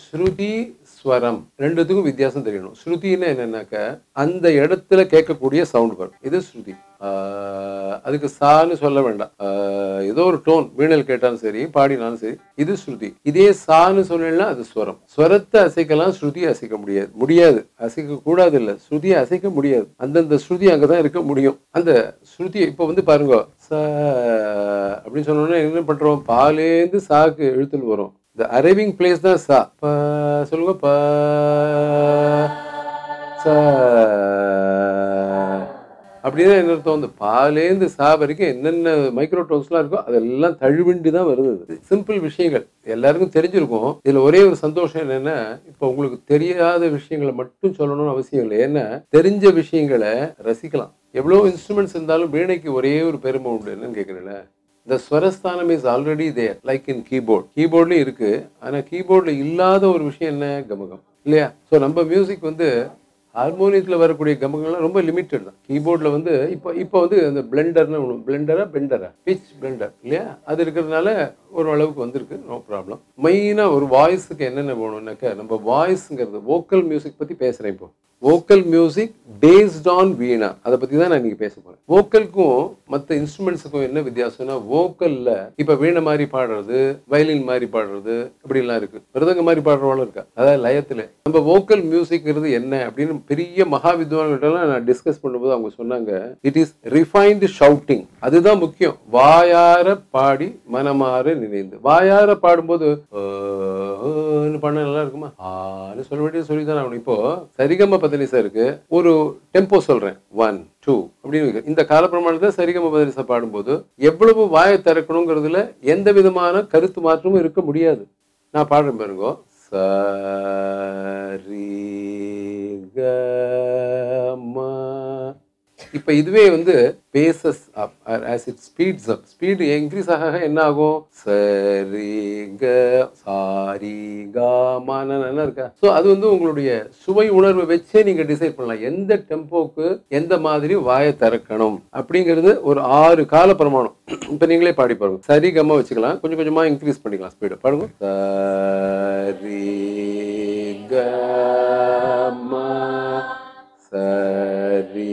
ஸ்ருதி ஸ்வரம் ரெண்டுத்துக்கும் வித்தியாசம் தெரியணும் ஸ்ருதின்னா என்னன்னாக்க அந்த இடத்துல கேட்கக்கூடிய சவுண்ட் வரும் இது ஸ்ருதி ஆஹ் அதுக்கு சான்னு சொல்ல வேண்டாம் ஆஹ் ஏதோ ஒரு டோன் வீணல் கேட்டாலும் சரி பாடினாலும் சரி இது ஸ்ருதி இதே சான்னு சொன்னா அது ஸ்வரம் ஸ்வரத்தை அசைக்கலாம் ஸ்ருதி அசைக்க முடியாது முடியாது அசைக்க கூடாது இல்ல ஸ்ருதியை அசைக்க முடியாது அந்தந்த ஸ்ருதி அங்கதான் இருக்க முடியும் அந்த ஸ்ருதி இப்ப வந்து பாருங்க ச அப்படின்னு சொன்னோம்னா என்ன பண்றோம் பாலேந்து சாக்கு எழுத்துல வரும் இந்த அரைவிங் பிளேஸ் தான் சா ப சொல்லுங்க ப ச அப்படின்னா என்ன அர்த்தம் இந்த பாலேந்து சா வரைக்கும் என்னென்ன மைக்ரோ டோன்ஸ்லாம் இருக்கோ அதெல்லாம் தழுவிண்டு தான் வருது சிம்பிள் விஷயங்கள் எல்லாருக்கும் தெரிஞ்சிருக்கும் இதுல ஒரே ஒரு சந்தோஷம் என்னன்னா இப்போ உங்களுக்கு தெரியாத விஷயங்களை மட்டும் சொல்லணும்னு அவசியம் இல்லை ஏன்னா தெரிஞ்ச விஷயங்களை ரசிக்கலாம் எவ்வளோ இன்ஸ்ட்ருமெண்ட்ஸ் இருந்தாலும் வீணைக்கு ஒரே ஒரு பெருமை உண்டு என்னன்னு கேட்குறேன்ல இந்த ஸ்வரஸ்தானம் is already there like in keyboard கீபோர்ட்லயும் இருக்கு ஆனா கீபோர்ட்ல இல்லாத ஒரு விஷயம் என்ன கமகம் இல்லையா ஸோ நம்ம மியூசிக் வந்து ஹார்மோனியத்தில் வரக்கூடிய கமகங்கள்லாம் ரொம்ப லிமிட்டட் தான் கீபோர்டில் வந்து இப்போ இப்போ வந்து அந்த பிளெண்டர்னு ஒன்று பிளெண்டரா பெண்டரா பிச் பிளெண்டர் இல்லையா அது இருக்கிறதுனால ஒரு அளவுக்கு வந்திருக்கு நோ ப்ராப்ளம் மெயினாக ஒரு வாய்ஸுக்கு என்னென்ன வேணும்னாக்கா நம்ம வாய்ஸுங்கிறது வோக்கல் மியூசிக் பற்றி பேசுகிறேன் இப்போ vocal music based on veena அதை பற்றி தான் நான் இன்னைக்கு பேச போகிறேன் வோக்கலுக்கும் மற்ற இன்ஸ்ட்ருமெண்ட்ஸுக்கும் என்ன வித்தியாசம்னா வோக்கலில் இப்போ வீணை மாதிரி பாடுறது வயலின் மாதிரி பாடுறது இப்படிலாம் இருக்கு மிருதங்க மாதிரி பாடுறவங்களும் இருக்கா அதாவது லயத்தில் நம்ம வோக்கல் மியூசிக்ங்கிறது என்ன அப்படின்னு பெரிய மகா வித்வான்கிட்டலாம் நான் டிஸ்கஸ் பண்ணும்போது அவங்க சொன்னாங்க இட் இஸ் ரிஃபைன்டு ஷவுட்டிங் அதுதான் முக்கியம் வாயார பாடி மனமாற நினைந்து வாயார பாடும்போது ஆன்னு பண்ண நல்லா இருக்குமா ஆன்னு சொல்ல வேண்டியது சொல்லி தான் ஆகணும் இப்போ சரிகம பதனிசா இருக்கு ஒரு டெம்போ சொல்றேன் ஒன் டூ அப்படின்னு இருக்கு. இந்த காலப்பிரமாணத்தை சரிகம பதனிசா பாடும்போது எவ்வளவு வாயை திறக்கணுங்கிறதுல எந்த விதமான கருத்து மாற்றமும் இருக்க முடியாது நான் பாடுறேன் பாருங்க சரி இப்ப இதுவே வந்து paces up as it speeds up speed increase ஆக ஆக என்ன ஆகும் சரி க சாரி கா என்ன இருக்கா ஸோ அது வந்து உங்களுடைய சுவை உணர்வை வச்சே நீங்க டிசைட் பண்ணலாம் எந்த டெம்போக்கு எந்த மாதிரி வாயை திறக்கணும் அப்படிங்கிறது ஒரு ஆறு கால பிரமாணம் இப்ப நீங்களே பாடி பாருங்க சரி கம்மா வச்சுக்கலாம் கொஞ்சம் கொஞ்சமா இன்க்ரீஸ் பண்ணிக்கலாம் ஸ்பீடு பாருங்க சரி கம்மா சரி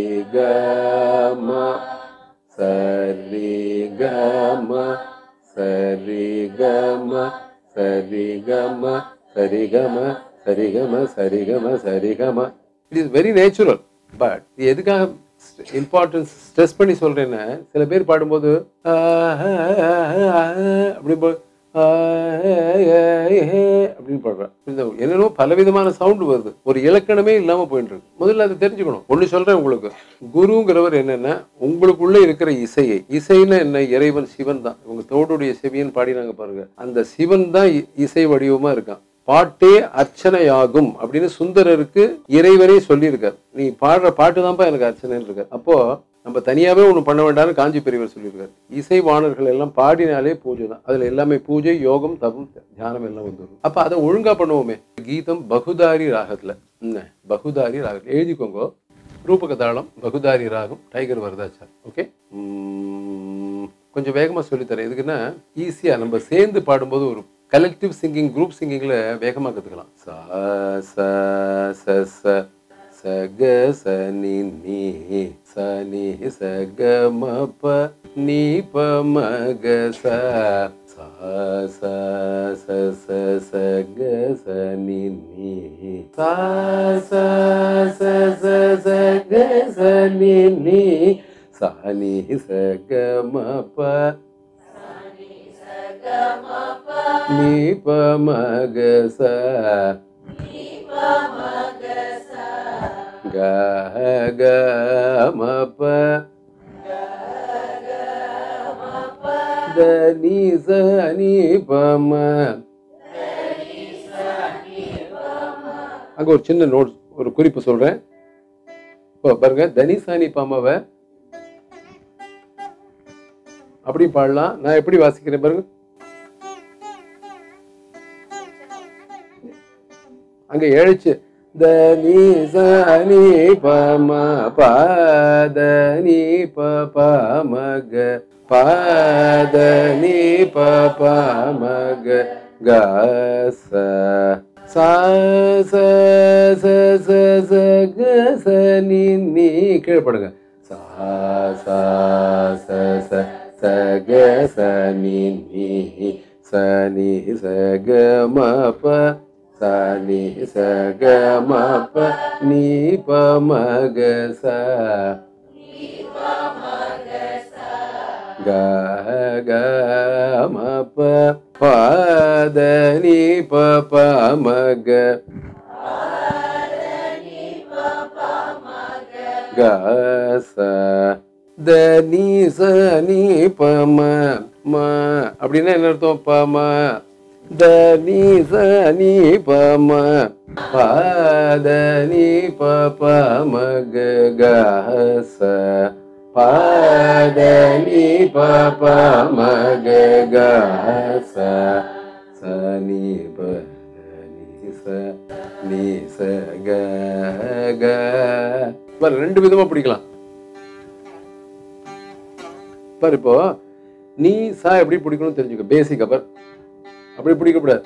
கம சரி கம சரி கம சரி கம சரி கம சரி கம சரி கம சரி கம it is very natural but இது எதுக்காக இம்பார்ட்டன்ஸ் ஸ்ட்ரெஸ் பண்ணி சொல்றேன்னா சில பேர் பாடும்போது அப்படி போ- அப்படின்னு பாடுறேன் இந்த என்னென்னோ பலவிதமான சவுண்ட் வருது ஒரு இலக்கணமே இல்லாம போயிட்டு இருக்கு முதல்ல அதை தெரிஞ்சுக்கணும் ஒண்ணு சொல்றேன் உங்களுக்கு குருங்கிறவர் என்னன்னா உங்களுக்குள்ள இருக்கிற இசையை இசைன்னா என்ன இறைவன் சிவன் தான் உங்க தோடுடைய செவியன் பாடினாங்க பாருங்க அந்த சிவன் தான் இ- இசை வடிவமா இருக்கான் பாட்டே அர்ச்சனையாகும் அப்படின்னு சுந்தரருக்கு இறைவனே சொல்லியிருக்கார் நீ பாடுற பாட்டு தான்ப்பா எனக்கு அர்ச்சனைன்னு இருக்கார் அப்போ நம்ம தனியாவே ஒண்ணு பண்ண வேண்டாம்னு காஞ்சி பெரியவர் சொல்லியிருக்காரு இசை வாணர்கள் எல்லாம் பாடினாலே பூஜை தான் அதுல எல்லாமே பூஜை யோகம் தபம் தியானம் எல்லாம் வந்துடும் அப்ப அதை ஒழுங்கா பண்ணுவோமே கீதம் பகுதாரி ராகத்துல என்ன பகுதாரி ராகத்துல எழுதிக்கோங்க ரூபக தாளம் பகுதாரி ராகம் டைகர் வரதாச்சார் ஓகே கொஞ்சம் வேகமா சொல்லித்தரேன் எதுக்குன்னா ஈஸியா நம்ம சேர்ந்து பாடும்போது ஒரு கலெக்டிவ் சிங்கிங் குரூப் சிங்கிங்ல வேகமா கத்துக்கலாம் சா ச ச ச ச க ச நி நீ ச நி ச க ம ப நீ ப ம க ச சா ச ச ச ச க ச நி நீ சா ச ச ச ச க ச நி நீ சா நி ச க ம ப நீ ப ம க ச க க ம ப த நீ ச நீ ப ம அங்க ஒரு சின்ன நோட் ஒரு குறிப்பு சொல்றேன் இப்போ பாருங்க தனிசானி பாமாவை அப்படி பாடலாம் நான் எப்படி வாசிக்கிறேன் பாருங்க அங்க எழுச்சு த நீ ச நீ ப ம ப த நீ ப ப ம க ப த நீ ப ப ம க க ச சா ச ச ச ச க ச நீ நீ கீழே படுங்க சா சா ச ச ச க ச நீ நீ ச நீ ச க ம ப ச நீ ச க ம ப நீ ப ம க ச க க ம ப ப த நீ ப ப ம க க ச த நீ ச நீ ப ம ம அப்படின்னா என்ன அர்த்தம் ப ம த நீ ச நீ ப ம ப த நீ ப ப ம க க ச ப த நீ ப ப ம க க ச ச நீ ப நீ ச நீ ச க க பாரு, ரெண்டு விதமா பிடிக்கலாம் பாரு இப்போ நீ சா எப்படி பிடிக்கணும்னு தெரிஞ்சுக்க பேசிக் அப்பர் அப்படி பிடிக்கக்கூடாது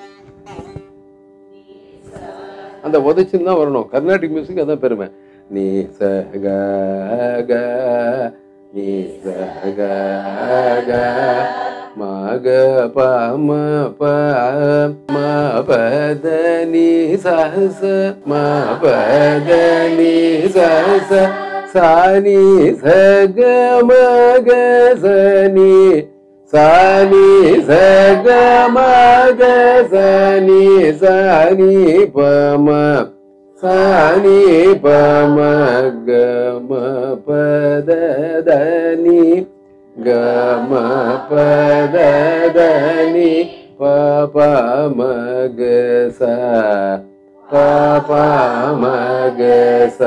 அந்த உதச்சுன்னு தான் வரணும் கர்நாடிக் மியூசிக் அதான் பெருமை நீ ச க க நீ ச க க ம க ப ம ப ம ப த நீ ச ச ம ப த நீ ச ச சா நீ ச க ம க ச நீ சா நீ ச க ம க ச நீ சா நீ ப ம சா நீ ப ம க ம ப த த நீ க ம ப த த நீ ப ப ம க ச ப ப ம க ச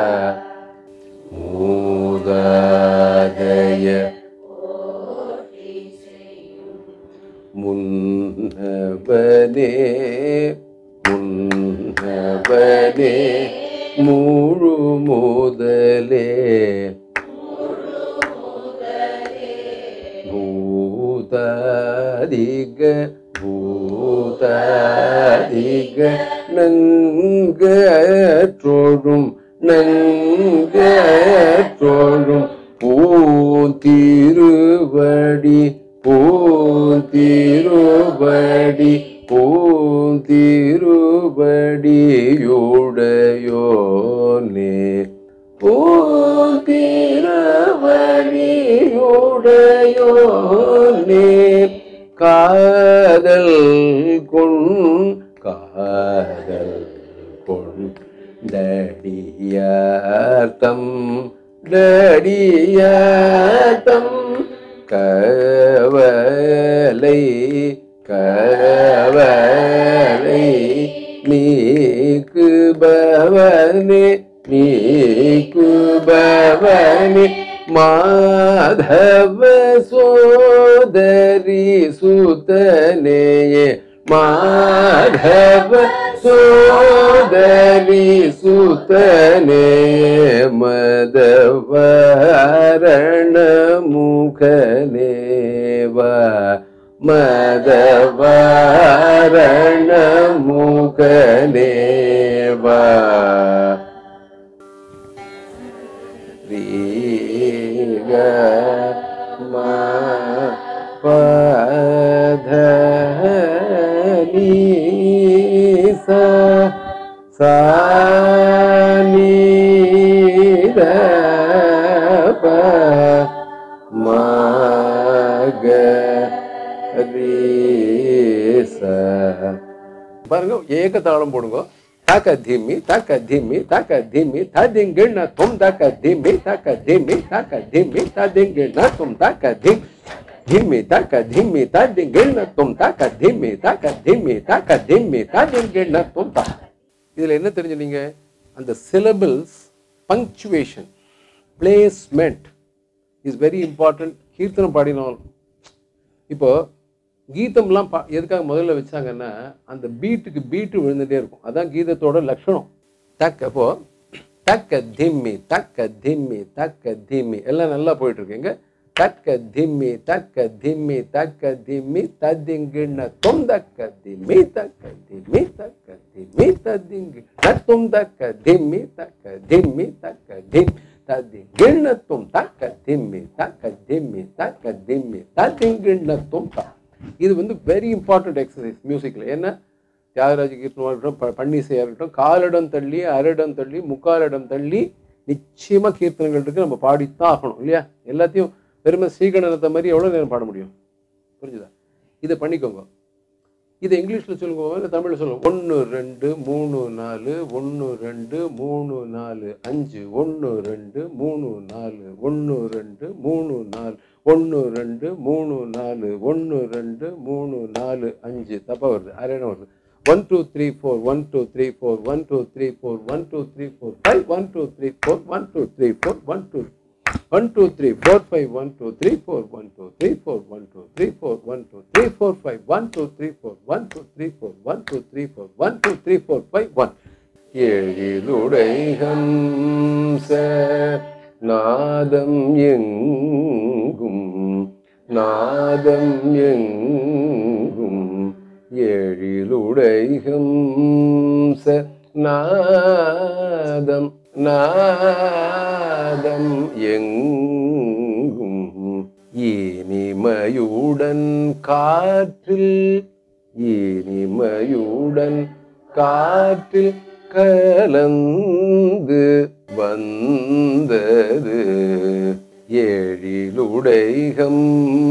மூதாதய முன்னபனே முன்னபனே முழு முதலே பூதாதிக பூதாதிக நங்கற்றோடும் நங்கற்றோடும் பூந்திருவடி பூந்திருவடி பூந்திருவடியுடையோனே பூந்திருவடியுடையோனே காதல் கொண் காதல் கொண் டடியார்த்தம் டடியார்த்தம் கவலை கவலை நீக்கு பவனே நீக்கு பவனே மாதவ சோதரி சுதனேயே மாதவ சோதரி சுதனே மதவரண முகனேவா மதவரண முகனேவா ரீக மா பத நீ ச சா நீ த ப ம க ரீ ச பாருங்க ஏக தாளம் போடுங்க தாக்க தீமி தாக்க தீமி தாக்க தீமி தாதிங்கிண்ண தும் தாக்க தீமி தாக்க தீமி தாக்க தீமி தாதிங்கிண்ண தும் தாக்க தீம் தீமி தாக்க தீமி தாதிங்கிண்ண தும் தாக்க தீமி தாக்க தீமி தாக்க தீமி தாதிங்கிண்ண தும் தா இதுல என்ன தெரிஞ்சுனீங்க அந்த syllables punctuation placement is very important கீர்த்தனம் பாடினோம் இப்போ கீதம்லாம் பா எதுக்காக முதல்ல வச்சாங்கன்னா அந்த பீட்டுக்கு பீட்டு விழுந்துட்டே இருக்கும் அதான் கீதத்தோட லட்சணம் தக்க அப்போ தக்க திம்மி தக்க திம்மி தக்க திம்மி எல்லாம் நல்லா போயிட்டு இருக்கு எங்க தக்க திம்மி தக்க திம்மி தக்க திம்மி தத்திங்கிண்ண தொம் தக்க திம்மி தக்க திம்மி தக்க திம்மி தத்திங்கி நத்தும் தக்க திம்மி தக்க திம்மி தக்க திம் தத்திங்கிண்ணத்தும் தக்க திம்மி தக்க திம்மி தக்க திம்மி தத்திங்கிண்ணத்தும் த இது வந்து வெரி இம்பார்ட்டன்ட் எக்ஸசைஸ் மியூசிக்கில் ஏன்னா தியாகராஜ கீர்த்தனமாக இருக்கட்டும் ப- பன்னிசையாக இருக்கட்டும் காலிடம் தள்ளி அரைடம் தள்ளி முக்காலிடம் தள்ளி நிச்சயமாக கீர்த்தனங்கள் இருக்கு நம்ம பாடித்தான் ஆகணும் இல்லையா எல்லாத்தையும் வெறுமை ஸ்ரீகணனத்தை மாதிரி எவ்வளோ நேரம் பாட முடியும் புரிஞ்சுதா இதை பண்ணிக்கோங்க இதை இங்கிலீஷில் சொல்லுங்க இல்லை தமிழில் சொல்லுங்க ஒன்று ரெண்டு மூணு நாலு ஒன்று ரெண்டு மூணு நாலு அஞ்சு ஒன்று ரெண்டு மூணு நாலு ஒன்று ரெண்டு மூணு நாலு ஒன்று ரெண்டு மூணு நாலு ஒன்று ரெண்டு மூணு நாலு அஞ்சு தப்பாக வருது அரையிடம் வருது one two three four one two three four one two three four one two three four five one two three four one two three four one two one two three four five one two three four one two three four one two three four one two three four five one two three four one two three four one two three four one two three four five one ஏழிலுடைகம் நாதம் எங்கும் நாதம் எங்கும் ஏழிலுடைகம் நாதம் நாதம் எங்கும் இனிமையுடன் காற்றில் இனிமையுடன் காற்றில் கலந்து வந்தது ஏழிலுடைகம்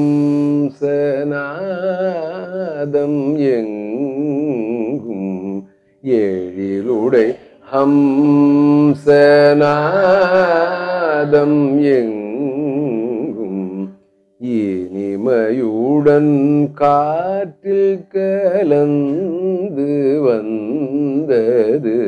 சநாதம் எங்கும் ஏழிலுடை ஹம்சநாதம் எங்கும் இனிமையுடன் காற்றில் கலந்து வந்தது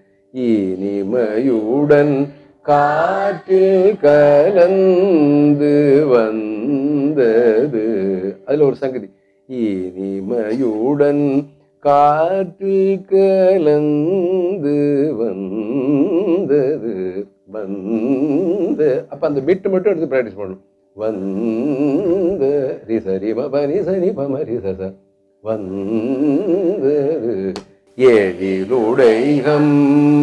இனிமையுடன் காற்றில் கலந்து வந்தது அதுல ஒரு சங்கதி இனிமையுடன் காற்றில் கலந்து வந்தது வந்த அப்ப அந்த பிட்டு மட்டும் எடுத்து ப்ராக்டிஸ் பண்ணணும் வந்த ரி சரி ப ரி சரி பம ரி ச ச. வந்தது ஏழிலுடைகம்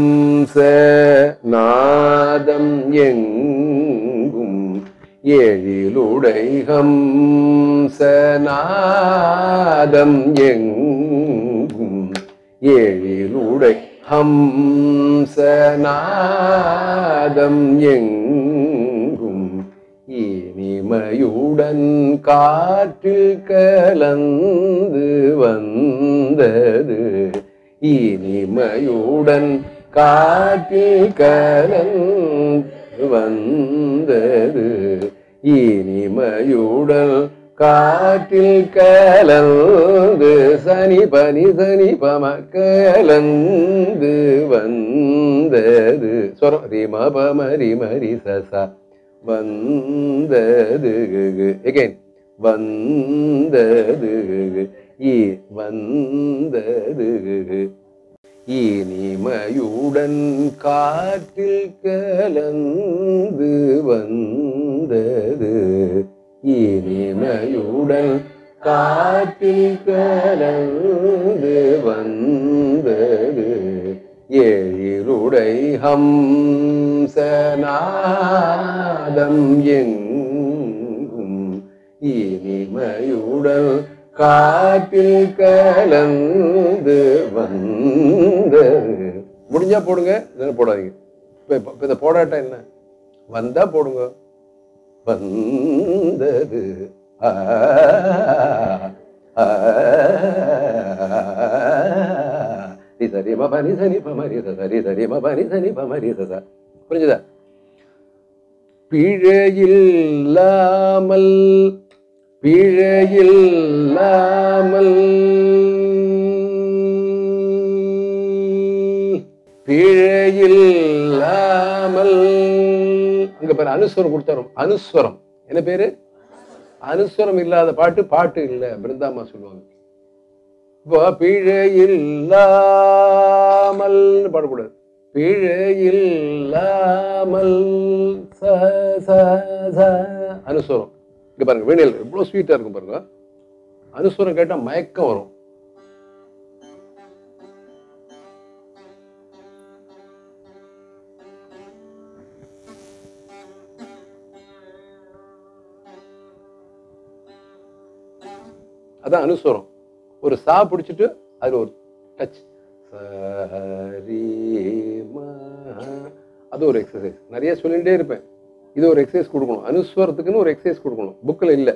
நாதம் எங்கும் ஏழிலுடைகம் நாதம் எங்கும் ஏழிலுடை ஹம்சநாதம் எங்கும் இனிமையுடன் காற்றில் கலந்து வந்தது இனிமையுடன் காற்றில் கலந்து வந்தது இனிமையுடன் காற்றில் கலந்து சனி பனி சனி பம கலந்து வந்தது சொரம் ரிம பம ரிம ரி சசா வந்தது எகைன் வந்தது இ வந்தது இனிமையுடன் காற்றில் கலந்து வந்தது இனிமையுடன் காற்றில் கலந்து வந்தது ஏழிலுடை ஹம்சநாதம் எங்கும் இனிமையுடன் காற்றில் கலந்து வந்தது முடிஞ்சா போடுங்க இல்லைன்னா போடாதீங்க இப்போ இப்போ இதை போடாட்டா என்ன வந்தா போடுங்க வந்தது ஆ, ஆ, ரி சரி ம பனி சனி ப மரி ச சரி சரி ம பனி சனி ப மரி ச ச. புரிஞ்சுதா பிழையில்லாமல் பிழையில்லாமல் பிழையில்லாமல் அங்க பேர் அனுஸ்வரம் கொடுத்தாரும் அனுஸ்வரம் என்ன பேரு அனுஸ்வரம் இல்லாத பாட்டு பாட்டு இல்லை பிருந்தாமா சொல்லுவாங்க இப்போ பிழையில்லாமல் பாடக்கூடாது பிழையில்லாமல் ச ச ச அனுஸ்வரம் இங்க பாருங்க வீணையில் எவ்வளவு ஸ்வீட்டா இருக்கும் பாருங்க அனுஸ்வரம் கேட்டா மயக்கம் வரும் அதான் அனுஸ்வரம் ஒரு சா பிடிச்சிட்டு அதுல ஒரு டச் அது ஒரு எக்ஸசைஸ் நிறைய சொல்லிகிட்டே இருப்பேன் இது ஒரு எக்ஸசைஸ் கொடுக்கணும் அனுஸ்வரத்துக்குன்னு ஒரு எக்ஸசைஸ் கொடுக்கணும் புக்கில் இல்லை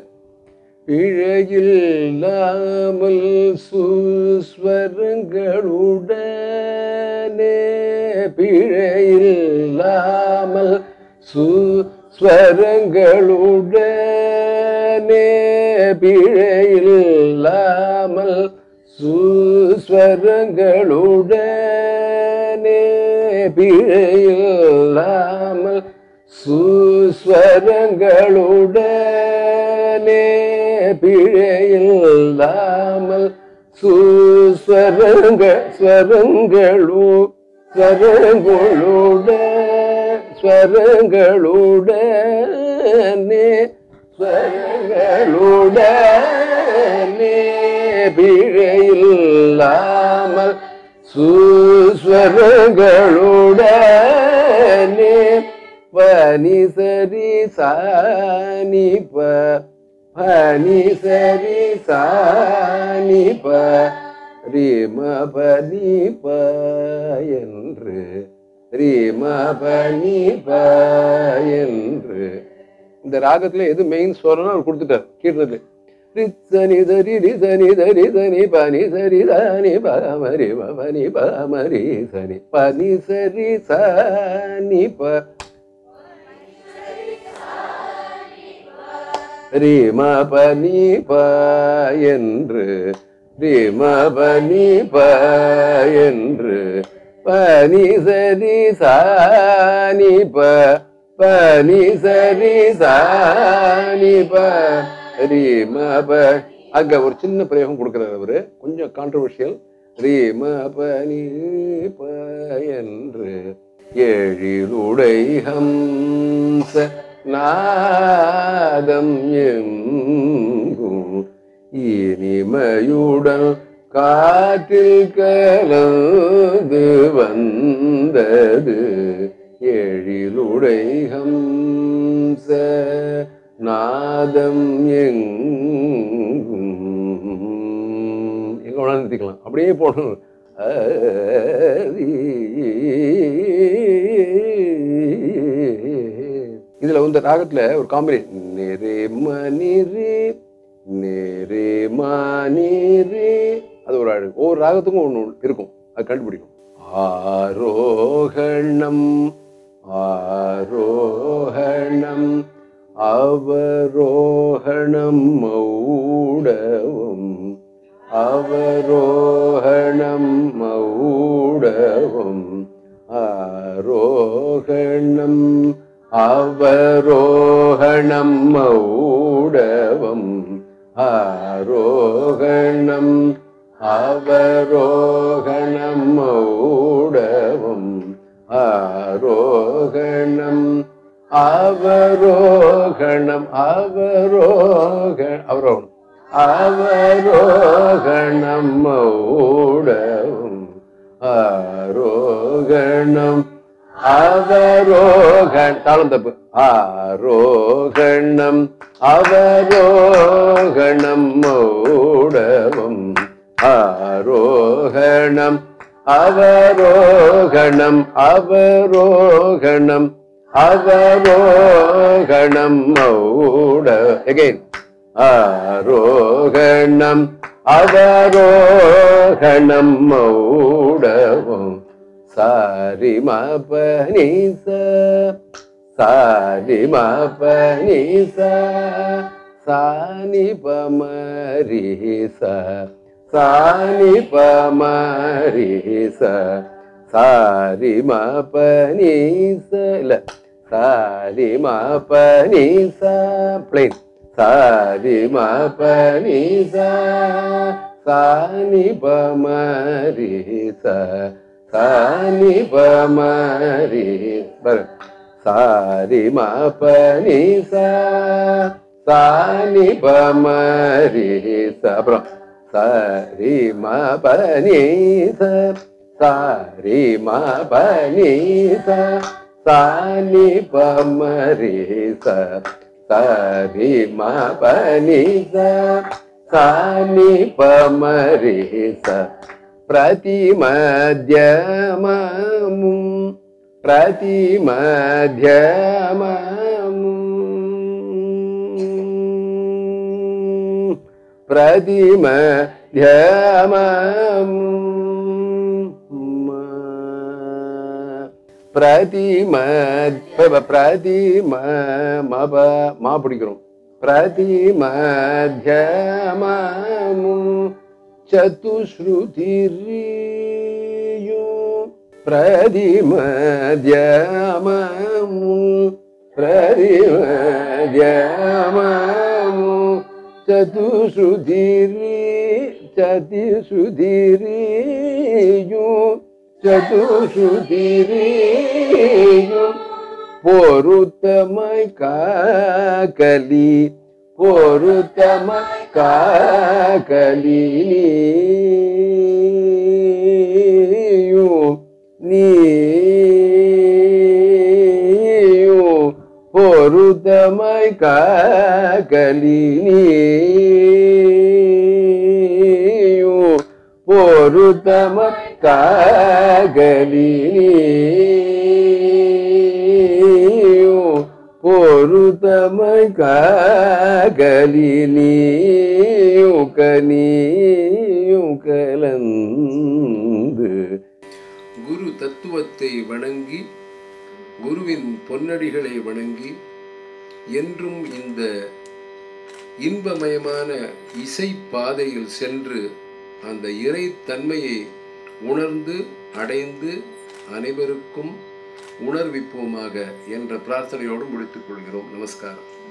பிழையில்லாமல் சுஸ்வரங்களுடனே பிழையில்லாமல் சுஸ்வரங்களுடனே பிழையில்லாமல் சுஸ்வரங்களுடனே பிழையில்லாமல் சுஸ்வரங்களுடனே பிழையில்லாமல் சுஸ்வரங்க ஸ்வரங்களு ஸ்வரங்களுட ஸ்வரங்களுடனே ஸ்வரங்களுடனே பிழையில்லாமல் சுஸ்வரங்களுடனே பனி சரி சாணி ப பனி சரி சாணி ப ரீம பனி ப என்று ரீம பனி ப என்று இந்த ராகத்துல எது மெயின் ஸ்வரம்னு அவர் கொடுத்துட்டார் கீர்த்தனத்துல ரிச்சனி தரி ரிசனி தரி சனி பனி சரி தனி பமரி பனி பமரி சனி பனி சரி சனி ப ரீம பனி ப என்று ரீம பனி ப என்று பனி சரி சாணி ப பனி சரி சாணி ப ரீம ப அங்க ஒரு சின்ன பிரயோகம் கொடுக்கிறார் அவரு கொஞ்சம் கான்ட்ரவர்ஷியல் ரீம பனி ப என்று எழிலுடை ஹம்ச நாதம் எங்கும் இனிமையுடன் காற்றில் கலந்து வந்தது எழிலுடை ஹம்ச நாதம் எங்கும் எங்க வேணாலும் நிறுத்திக்கலாம் அப்படியே போடணும் இதுல இந்த ராகத்துல ஒரு காம்பினேஷன் நெரே மணிரே நெரே மானிரே அது ஒரு அழகு ஒவ்வொரு ராகத்துக்கும் ஒன்று இருக்கும் அது கண்டுபிடிக்கும் ஆரோகணம் ஆரோகணம் அவரோகணம் மௌடவும் அவரோகணம் மௌடவும் ஆரோகணம் அவரோகணம் மௌடவம் ஆரோகணம் அவரோகணம் மௌடவம் ஆரோகணம் அவரோகணம் அவரோக அவரோகணம் அவரோகணம் மௌடவும் ஆரோகணம் அவரோகண் தாளம் தப்பு ஆரோகணம் அவரோகணம் மௌடவம் ஆரோகணம் அவரோகணம் அவரோகணம் அவரோகணம் மௌட எகைன் ஆரோகணம் அவரோகணம் மௌடவும் சாரி மபனிச சாரி மபனிச சானி பமரிச சானி பமரிச சாரி மபனிச இல்ல சாரி மபனிச பிளேன் சாரி மபனிச சானி பமரிச சானி பமரி பாரு சாரி ம பனி சா சாணி பமரி அப்புறம் சரி ம பனி ச சாரி ம பனி ச சாணி பமரி ச சரி ம பனி ச சாணி பமரி ச பிரதிமத்யமமும் பிரதிமத்யமமும் பிரதிம பிரதிம பிரதிம மப மா பிடிக்கிறோம் பிரதிமத்யமமும் சதுஸ்ருதிரியும் பிரதிமத்யமமும் பிரதிமத்யமமும் சதுஸ்ருதிரி சதிசுதிரியும் சதுசுதிரியும் பொருத்தமாய் காக்கலி பொருத்தமாய் காக்கலியும் நீயும் பொருத்தமாய் காக்கலினியும் பொருத்தமாய் காகலினியும் பொருத்தமாய் காகலினியும் கனியும் கலந்து குரு தத்துவத்தை வணங்கி குருவின் பொன்னடிகளை வணங்கி என்றும் இந்த இன்பமயமான இசை பாதையில் சென்று அந்த இறை தன்மையை உணர்ந்து அடைந்து அனைவருக்கும் உணர்விப்போமாக என்ற பிரார்த்தனையோடு முடித்துக் கொள்கிறோம் நமஸ்காரம்